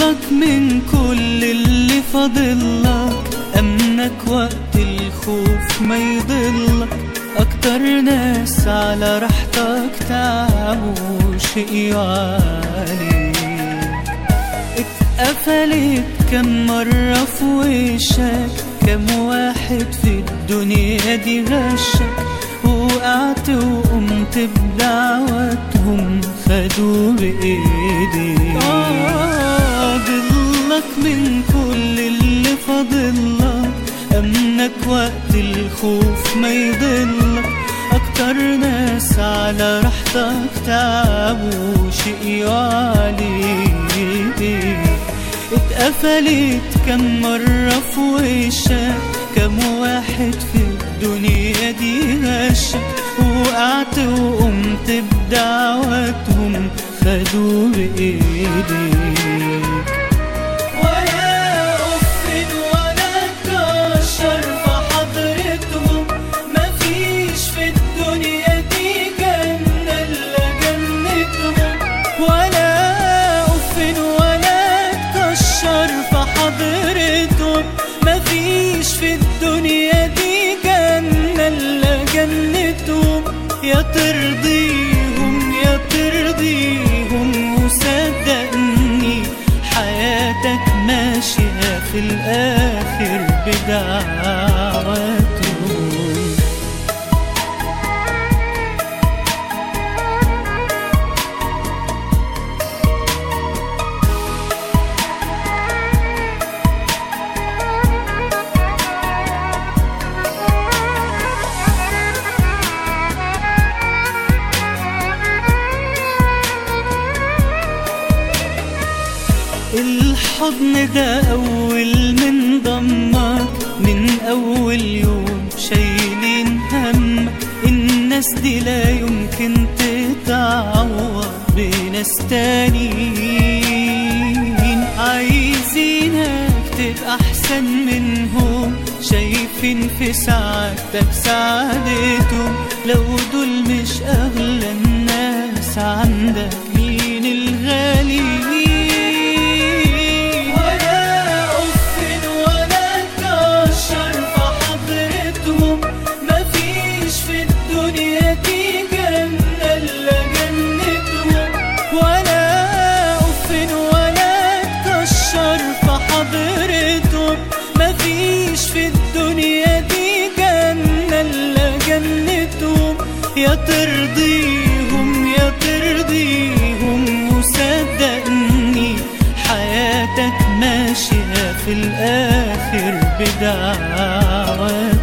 ضلك من كل اللي فاضلك أمنك وقت الخوف ما يضلك أكتر ناس على راحتك تعبوا شقيوا عليك اتقفلت كم مرة في وشك كم واحد في الدنيا دي غشك وقعت وقمت بدعوتهم خدوا بإيديك آه ضلك من كل اللي فاضلك أمنك وقت الخوف ما يضلك أكتر ناس على راحتك تعبوا شقيوا عليك اتقفلت كم مرة في وشك كم واحد في الدنيا دي غشك وقعت وقمت بدعوتهم خدوا بإيديك ولا أف ولا كشر في حضرتهم مفيش في الدنيا دي جنة إلا جنتهم ولا أف ولا كشر في حضرتهم مفيش في الدنيا دي جنة إلا جنتهم يا ترضيهم يا ترضيهم وصدقني حياتك ماشية في الآخر بدعواتهم الحضن ده أول من ضمك من أول يوم شايلين همك الناس دي لا يمكن تتعوض بناس تانيين عايزينك تبقى أحسن منهم شايفين في سعادتك سعادتهم لو دول مش أغلى الناس عندك مين الغاليين ولا أف ولا كشر في حضرتهم مفيش في الدنيا دي جنة إلا جنتهم ولا أف ولا كشر في حضرتهم مفيش في الدنيا دي جنة إلا جنتهم يا ترضيهم يا ترضيهم وصدقني حياتك ماشية في الآخر بدعواتهم